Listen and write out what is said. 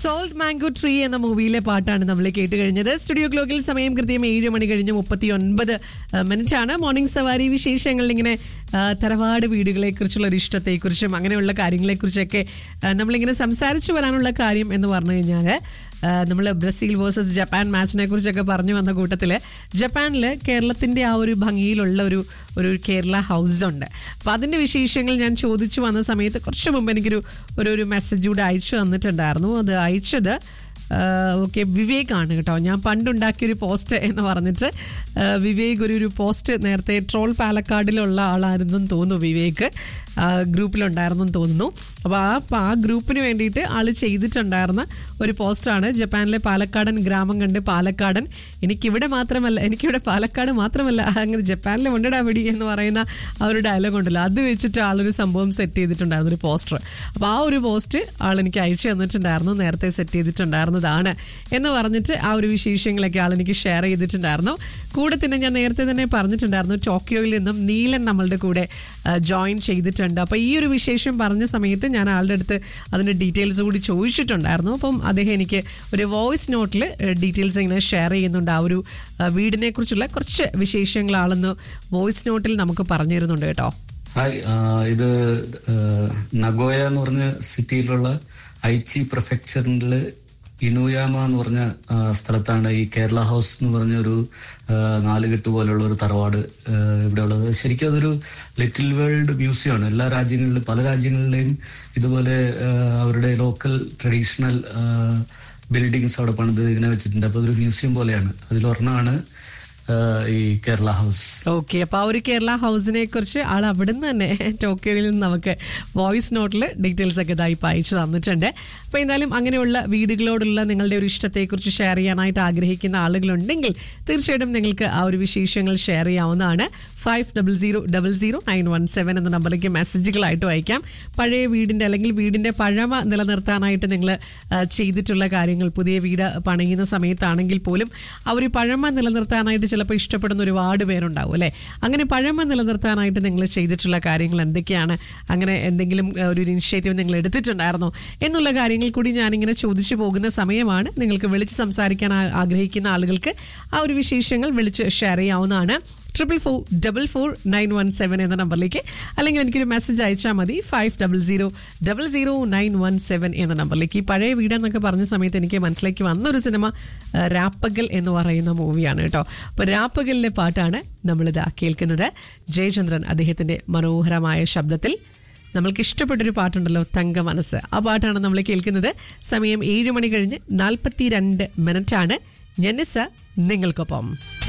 salt mango tree എന്ന മൂവിയിലെ പാട്ടാണ് നമ്മൾ കേട്ട് കഴിഞ്ഞത് സ്റ്റുഡിയോ ക്ലോക്കിൽ സമയം കൃത്യം ഏഴ് മണി കഴിഞ്ഞ് മുപ്പത്തി ഒൻപത് മിനിറ്റ് ആണ് മോർണിംഗ് സവാരി വിശേഷങ്ങളിൽ ഇങ്ങനെ ആ, തറവാട് വീടുകളെ കുറിച്ചുള്ള ഒരു ഇഷ്ടത്തെക്കുറിച്ചും അങ്ങനെയുള്ള കാര്യങ്ങളെക്കുറിച്ചൊക്കെ ആ, നമ്മളിങ്ങനെ സംസാരിച്ചു വരാനുള്ള കാര്യം എന്ന് പറഞ്ഞു കഴിഞ്ഞാൽ നമ്മൾ ബ്രസീൽ വേഴ്സസ് ജപ്പാൻ മാച്ചിനെ കുറിച്ചൊക്കെ പറഞ്ഞു വന്ന കൂട്ടത്തിൽ ജപ്പാനിൽ കേരളത്തിൻ്റെ ആ ഒരു ഭംഗിയിലുള്ള ഒരു ഒരു കേരള ഹൗസ് ഉണ്ട് അപ്പോൾ അതിൻ്റെ വിശേഷങ്ങൾ ഞാൻ ചോദിച്ചു വന്ന സമയത്ത് കുറച്ച് മുമ്പ് എനിക്കൊരു ഒരു ഒരു മെസ്സേജ് കൂടെ അയച്ചു തന്നിട്ടുണ്ടായിരുന്നു അത് അയച്ചത് ഓക്കെ വിവേക് ആണ് കേട്ടോ ഞാൻ പണ്ടുണ്ടാക്കിയൊരു പോസ്റ്റ് എന്ന് പറഞ്ഞിട്ട് ആ, വിവേക് ഒരു ഒരു പോസ്റ്റ് നേരത്തെ ട്രോൾ പാലക്കാടിലുള്ള ആളായിരുന്നെന്ന് തോന്നുന്നു വിവേക് ആ, ഗ്രൂപ്പിലുണ്ടായിരുന്നെന്ന് തോന്നുന്നു അപ്പോൾ ആ ആ ഗ്രൂപ്പിന് വേണ്ടിയിട്ട് ആൾ ചെയ്തിട്ടുണ്ടായിരുന്ന ഒരു പോസ്റ്റാണ് ജപ്പാനിലെ പാലക്കാടൻ ഗ്രാമം കണ്ട് പാലക്കാടൻ എനിക്കിവിടെ മാത്രമല്ല എനിക്കിവിടെ പാലക്കാട് മാത്രമല്ല അങ്ങനെ ജപ്പാനിലെ ഉണ്ടടാ വെടി എന്ന് പറയുന്ന ആ ഒരു ഡയലോഗ് ഉണ്ടല്ലോ അത് വെച്ചിട്ട് ആളൊരു സംഭവം സെറ്റ് ചെയ്തിട്ടുണ്ടായിരുന്നു ഒരു പോസ്റ്റർ അപ്പോൾ ആ ഒരു പോസ്റ്റ് ആൾ എനിക്ക് അയച്ചു തന്നിട്ടുണ്ടായിരുന്നു നേരത്തെ സെറ്റ് ചെയ്തിട്ടുണ്ടായിരുന്നതാണ് എന്ന് പറഞ്ഞിട്ട് ആ ഒരു വിശേഷങ്ങളൊക്കെ ആൾ എനിക്ക് ഷെയർ ചെയ്തിട്ടുണ്ടായിരുന്നു കൂടെ തന്നെ ഞാൻ നേരത്തെ തന്നെ പറഞ്ഞിട്ടുണ്ടായിരുന്നു ടോക്കിയോയിൽ നിന്നും നീലൻ നമ്മളുടെ കൂടെ ജോയിൻ ചെയ്തിട്ടുണ്ട് അപ്പോൾ ഈ ഒരു വിശേഷം പറഞ്ഞ സമയത്ത് ഞാൻ ആളുടെ അടുത്ത് അതിൻ്റെ ഡീറ്റെയിൽസ് കൂടി ചോദിച്ചിട്ടുണ്ടായിരുന്നു അപ്പം അദ്ദേഹം എനിക്ക് ഒരു വോയിസ് നോട്ടിൽ ഡീറ്റെയിൽസ് ഇങ്ങനെ ഷെയർ ചെയ്യുന്നുണ്ട് ആ ഒരു ആ, വീടിനെ കുറിച്ചുള്ള കുറച്ച് വിശേഷങ്ങൾ ആളെന്ന് വോയിസ് നോട്ടിൽ നമുക്ക് പറഞ്ഞു തരുന്നുണ്ട് കേട്ടോ ഹായ് ആ, ഇത് ആ, നഗോയ എന്ന് പറഞ്ഞ സിറ്റിയിലുള്ള ഐച്ചി പ്രൊഫെക്ചറിൽ ഇനുയാമ എന്ന് പറഞ്ഞ ആ, സ്ഥലത്താണ് ഈ കേരള ഹൗസ് എന്ന് പറഞ്ഞ ഒരു ആ, നാലുകെട്ട് പോലുള്ള ഒരു തറവാട് ആ, ഇവിടെ ഉള്ളത് ശരിക്കും അതൊരു ലിറ്റിൽ വേൾഡ് മ്യൂസിയമാണ് എല്ലാ രാജ്യങ്ങളിലും പല രാജ്യങ്ങളിലെയും ഇതുപോലെ ആ, അവരുടെ ലോക്കൽ ട്രഡീഷണൽ ബിൽഡിങ്സ് അവിടെ പണിത് ഇങ്ങനെ വെച്ചിട്ടുണ്ട് അപ്പോൾ അതൊരു മ്യൂസിയം പോലെയാണ് അതിലൊരെണ്ണമാണ് ആ, ഈ കേരള ഹൗസ് ഓക്കെ അപ്പോൾ ആ ഒരു കേരള ഹൗസിനെ കുറിച്ച് ആൾ അവിടെ നിന്ന് തന്നെ ടോക്കിയോയിൽ നിന്ന് നമുക്ക് വോയിസ് നോട്ടിൽ ഡീറ്റെയിൽസ് ഒക്കെ ഇതായി ഇപ്പം അയച്ചു തന്നിട്ടുണ്ട് അപ്പോൾ എന്തായാലും അങ്ങനെയുള്ള വീടുകളോടുള്ള നിങ്ങളുടെ ഒരു ഇഷ്ടത്തെക്കുറിച്ച് ഷെയർ ചെയ്യാനായിട്ട് ആഗ്രഹിക്കുന്ന ആളുകളുണ്ടെങ്കിൽ തീർച്ചയായിട്ടും നിങ്ങൾക്ക് ആ ഒരു വിശേഷങ്ങൾ ഷെയർ ചെയ്യാവുന്നതാണ് five double zero double zero nine one seven എന്ന നമ്പറിലേക്ക് മെസ്സേജുകളായിട്ട് അയക്കാം പഴയ വീടിൻ്റെ അല്ലെങ്കിൽ വീടിൻ്റെ പഴമ നിലനിർത്താനായിട്ട് നിങ്ങൾ ചെയ്തിട്ടുള്ള കാര്യങ്ങൾ പുതിയ വീട് പണിയുന്ന സമയത്താണെങ്കിൽ പോലും ആ ഒരു പഴമ നിലനിർത്താനായിട്ട് ചിലപ്പോൾ ഇഷ്ടപ്പെടുന്ന ഒരുപാട് പേരുണ്ടാവും അല്ലേ അങ്ങനെ പഴമ നിലനിർത്താനായിട്ട് നിങ്ങൾ ചെയ്തിട്ടുള്ള കാര്യങ്ങൾ എന്തൊക്കെയാണ് അങ്ങനെ എന്തെങ്കിലും ആ, ഒരു ഇനിഷ്യേറ്റീവ് നിങ്ങൾ എടുത്തിട്ടുണ്ടായിരുന്നോ എന്നുള്ള കാര്യങ്ങൾ കൂടി ഞാനിങ്ങനെ ചോദിച്ചു പോകുന്ന സമയമാണ് നിങ്ങൾക്ക് വിളിച്ച് സംസാരിക്കാൻ ആ- ആഗ്രഹിക്കുന്ന ആളുകൾക്ക് ആ ഒരു വിശേഷങ്ങൾ വിളിച്ച് ഷെയർ ചെയ്യാവുന്നതാണ് triple four double four nine one seven എന്ന നമ്പറിലേക്ക് അല്ലെങ്കിൽ എനിക്കൊരു മെസ്സേജ് അയച്ചാൽ മതി five double zero double zero nine one seven എന്ന നമ്പറിലേക്ക് ഈ പഴയ വീടെന്നൊക്കെ പറഞ്ഞ സമയത്ത് എനിക്ക് മനസ്സിലേക്ക് വന്ന ഒരു സിനിമ ആ, രാപ്പകൽ എന്ന് പറയുന്ന മൂവിയാണ് കേട്ടോ അപ്പോൾ രാപ്പകലിലെ പാട്ടാണ് നമ്മളിത് കേൾക്കുന്നത് ജയചന്ദ്രൻ അദ്ദേഹത്തിൻ്റെ മനോഹരമായ ശബ്ദത്തിൽ നമ്മൾക്ക് ഇഷ്ടപ്പെട്ടൊരു പാട്ടുണ്ടല്ലോ തങ്ക മനസ്സ് ആ പാട്ടാണ് നമ്മൾ കേൾക്കുന്നത് സമയം ഏഴ് മണി കഴിഞ്ഞ് നാൽപ്പത്തി രണ്ട് മിനിറ്റാണ് ജനിസ നിങ്ങൾക്കൊപ്പം